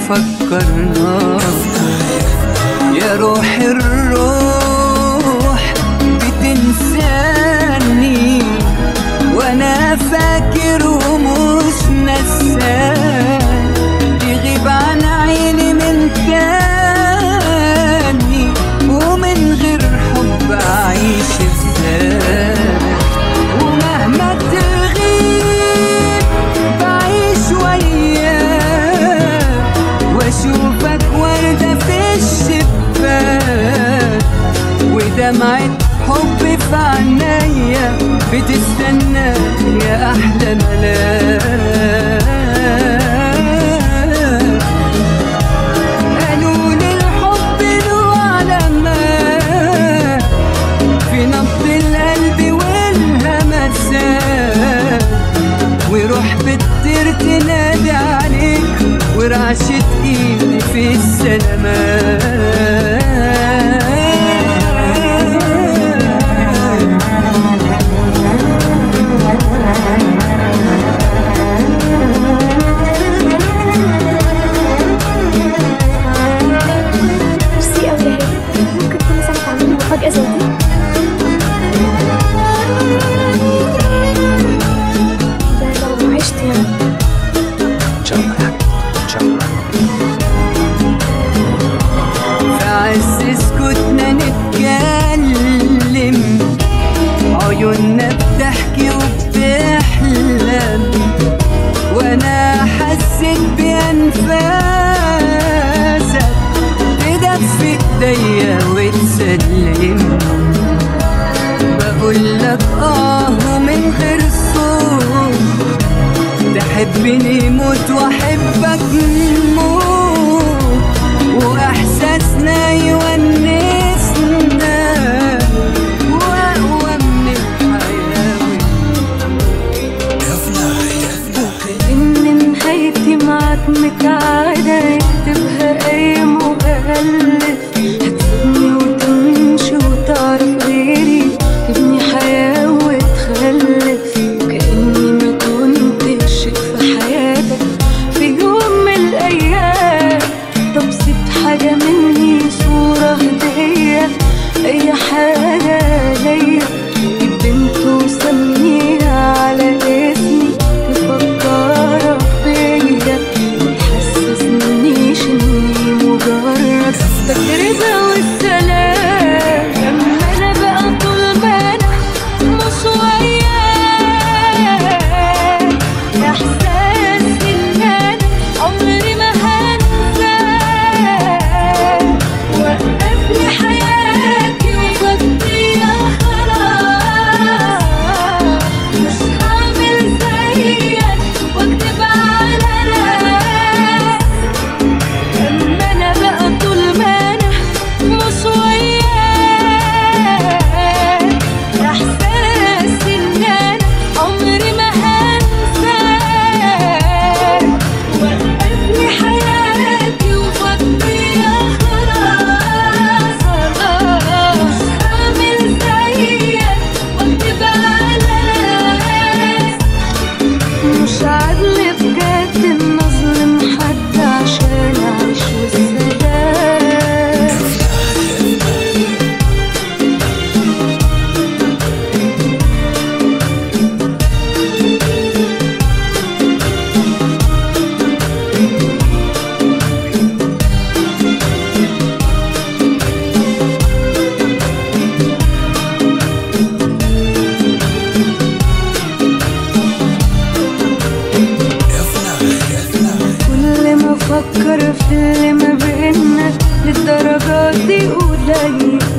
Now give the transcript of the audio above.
فكرنا يا روح الروح بتنساني وانا فاكر ومش نسان يغيب عن عيني من تاني ومن غير حب اعيش ازاي ومهما تغيب بعيش وياك واشوفك وردة في الشباك ودمعة حب في عينيا بتستنى يا احلى ملاك قالوا لي الحب له علامات في نبض القلب والهمسات وروح بتطير تنادي عليك ورعشة ايدي في السلامات ميرسي قوي يا هادي ممكن كل سنة تعملي مفاجأة زي دي ده لو عشت يعني ان شاء الله يا حبيبتي ان شاء الله في عز سكوتنا نتكلم عيوننا بتحكي وبتحلم وانا حسيت بانفاسك تدفي ايديا وتسلم بقول لك اه من غير صوت تحبني موت واحبك موت واحساسنا يونسنا واقوى من الحياه إن نهايتي معاك متعادة يكتبها أي مؤلف هتسيبني وتمشي وتعرف غيري تبني حياة وتخلف كأني ما كنتش في حياتك في يوم من الأيام طب سيب حاجة مني صورة هدية أي حاجة ليا البنت وسميها على اسمي تفكرك بيا متحسسنيش اني مجرد تجربة والسلام لما انا بقى طول ما انا مش وياك احساس ان انا عمري ما هنساك وقفني حياتي وفضيها خلاص مش هعمل زيك واكتب على ناس لما انا بقى طول ما انا مش وياك احساس ان انا عمري ما هنساك وقفني حياتي وفضيها خلاص مش هعمل زيك واكتب على ناس مش عدل بجد ان اظلم حد عشان اعيش والسلام كل ما افكر في اللي ما بينا للدرجة دي قليل